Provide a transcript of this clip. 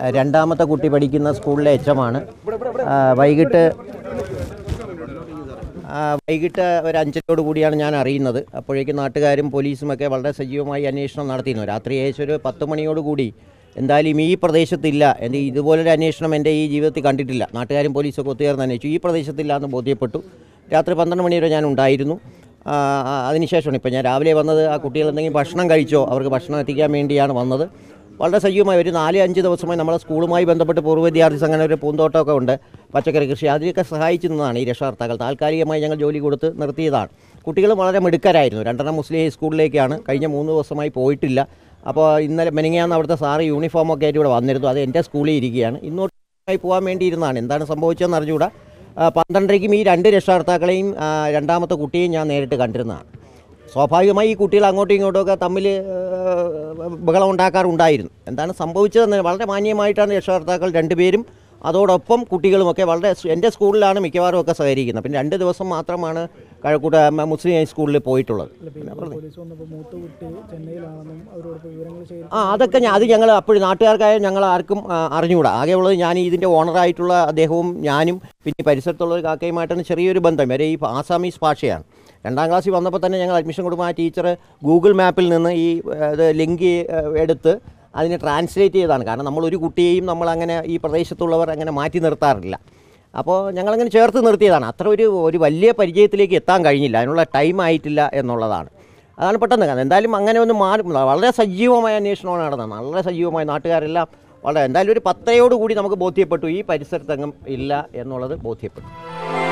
രണ്ടാമത്തെ കുട്ടി പഠിക്കുന്ന സ്കൂളിലെ എച്ച് എം ആണ് ആ, വൈകിട്ട് ആ, വൈകിട്ട് ഒരു അഞ്ചരയോട് കൂടിയാണ് ഞാൻ അറിയുന്നത് അപ്പോഴേക്കും നാട്ടുകാരും പോലീസും ഒക്കെ വളരെ സജീവമായി അന്വേഷണം നടത്തിയിരുന്നു രാത്രി ഏകദേശം ഒരു പത്ത് മണിയോട് കൂടി എന്തായാലും ഈ പ്രദേശത്തില്ല എൻ്റെ ഇതുപോലൊരു അന്വേഷണം എൻ്റെ ഈ ജീവിതത്തിൽ കണ്ടിട്ടില്ല നാട്ടുകാരും പോലീസൊക്കെ ഒത്തുചേർന്ന് അന്വേഷിച്ചു ഈ പ്രദേശത്തില്ല എന്ന് ബോധ്യപ്പെട്ടു രാത്രി പന്ത്രണ്ട് മണി വരെ ഞാൻ ഉണ്ടായിരുന്നു ആ, ആ, അതിനുശേഷമാണ് ഇപ്പോൾ ഞാൻ രാവിലെ വന്നത് ആ കുട്ടികൾ എന്തെങ്കിലും ഭക്ഷണം കഴിച്ചോ അവർക്ക് ഭക്ഷണം എത്തിക്കാൻ വേണ്ടിയാണ് വന്നത് വളരെ സജീവമായി ഒരു നാല് അഞ്ച് ദിവസമായി നമ്മുടെ സ്കൂളുമായി ബന്ധപ്പെട്ട് പൂർവ്വ വിദ്യാർത്ഥി സംഘടന ഒരു പൂന്തോട്ടമൊക്കെ ഉണ്ട് പച്ചക്കറി കൃഷി അതിലൊക്കെ സഹായിച്ചു നിന്നതാണ് ഈ രക്ഷകർത്താക്കൾ താൽക്കാലികമായി ഞങ്ങൾ ജോലി കൊടുത്ത് നിർത്തിയതാണ് കുട്ടികൾ വളരെ മിടുക്കരായിരുന്നു രണ്ടെണ്ണം മുസ്ലിം ഹൈസ്കൂളിലേക്കാണ് കഴിഞ്ഞ മൂന്ന് ദിവസമായി പോയിട്ടില്ല അപ്പോൾ ഇന്നലെ മെനിങ്ങാന്ന് അവിടുത്തെ സാറ് യൂണിഫോമൊക്കെ ആയിട്ട് ഇവിടെ വന്നിരുന്നു അത് എൻ്റെ സ്കൂളിൽ ഇരിക്കുകയാണ് ഇന്നോട്ടായി പോകാൻ വേണ്ടി ഇരുന്നതാണ് എന്താണ് സംഭവിച്ചതെന്ന് അറിഞ്ഞുകൂടാ ആ, പന്ത്രണ്ടരയ്ക്കും ഈ രണ്ട് രക്ഷകർത്താക്കളെയും ആ, രണ്ടാമത്തെ കുട്ടിയെയും ഞാൻ നേരിട്ട് കണ്ടിരുന്നതാണ് സ്വാഭാവികമായി ഈ കുട്ടികൾ അങ്ങോട്ടും ഇങ്ങോട്ടും ഒക്കെ തമ്മിൽ ബഹളം ഉണ്ടാക്കാറുണ്ടായിരുന്നു എന്താണ് സംഭവിച്ചതെന്ന് വളരെ മാന്യമായിട്ടാണ് രക്ഷകർത്താക്കൾ രണ്ടുപേരും അതോടൊപ്പം കുട്ടികളുമൊക്കെ വളരെ സ് എൻ്റെ സ്കൂളിലാണ് മിക്കവാറും ഒക്കെ സഹകരിക്കുന്നത് പിന്നെ രണ്ട് ദിവസം മാത്രമാണ് കഴക്കൂട്ട മ- മുസ്ലിം ഹൈസ്കൂളിൽ പോയിട്ടുള്ളത് പിന്നെ പറഞ്ഞത് പോലീസ് വന്നപ്പോൾ മൂത്ത കുട്ടി ചെന്നൈയിലാണെന്നും അവരോട് ഇപ്പോൾ വിവരങ്ങൾ ചെയ്തു ആ അതൊക്കെ ഞാൻ അത് ഞങ്ങൾ അപ്പോഴും നാട്ടുകാർക്കായ ഞങ്ങൾ ആർക്കും ആ, അറിഞ്ഞുകൂടാ ആകെയുള്ളത് ഞാൻ ഇതിൻ്റെ ഓണറായിട്ടുള്ള അദ്ദേഹവും ഞാനും പിന്നെ ഈ പരിസരത്തുള്ള ഒരു കാക്കയുമായിട്ടാണ് ചെറിയൊരു ബന്ധം വരെ ഈ ആസാമീസ് ഭാഷയാണ് രണ്ടാം ക്ലാസ്സിൽ വന്നപ്പോൾ തന്നെ ഞങ്ങൾ അഡ്മിഷൻ കൊടുക്കുമ്പോൾ ആ ടീച്ചർ ഗൂഗിൾ മാപ്പിൽ നിന്ന് ഈ ആ, ഇത് ലിങ്ക് എടുത്ത് അതിനെ ട്രാൻസ്ലേറ്റ് ചെയ്തതാണ് കാരണം നമ്മൾ ഒരു കുട്ടിയെയും നമ്മൾ അങ്ങനെ ഈ പ്രദേശത്തുള്ളവർ അങ്ങനെ മാറ്റി നിർത്താറില്ല അപ്പോൾ ഞങ്ങളങ്ങനെ ചേർത്ത് നിർത്തിയതാണ് അത്ര ഒരു ഒരു വലിയ പരിചയത്തിലേക്ക് എത്താൻ കഴിഞ്ഞില്ല അതിനുള്ള ടൈം ആയിട്ടില്ല എന്നുള്ളതാണ് അതാണ് പെട്ടെന്ന് കാരണം എന്തായാലും അങ്ങനെ ഒന്ന് മാറി വളരെ സജീവമായ അന്വേഷണമാണ് നടന്നത് വളരെ സജീവമായ നാട്ടുകാരെല്ലാം വളരെ എന്തായാലും ഒരു പത്തരയോട് കൂടി നമുക്ക് ബോധ്യപ്പെട്ടു ഈ പരിസരത്തെങ്ങും ഇല്ല എന്നുള്ളത് ബോധ്യപ്പെട്ടു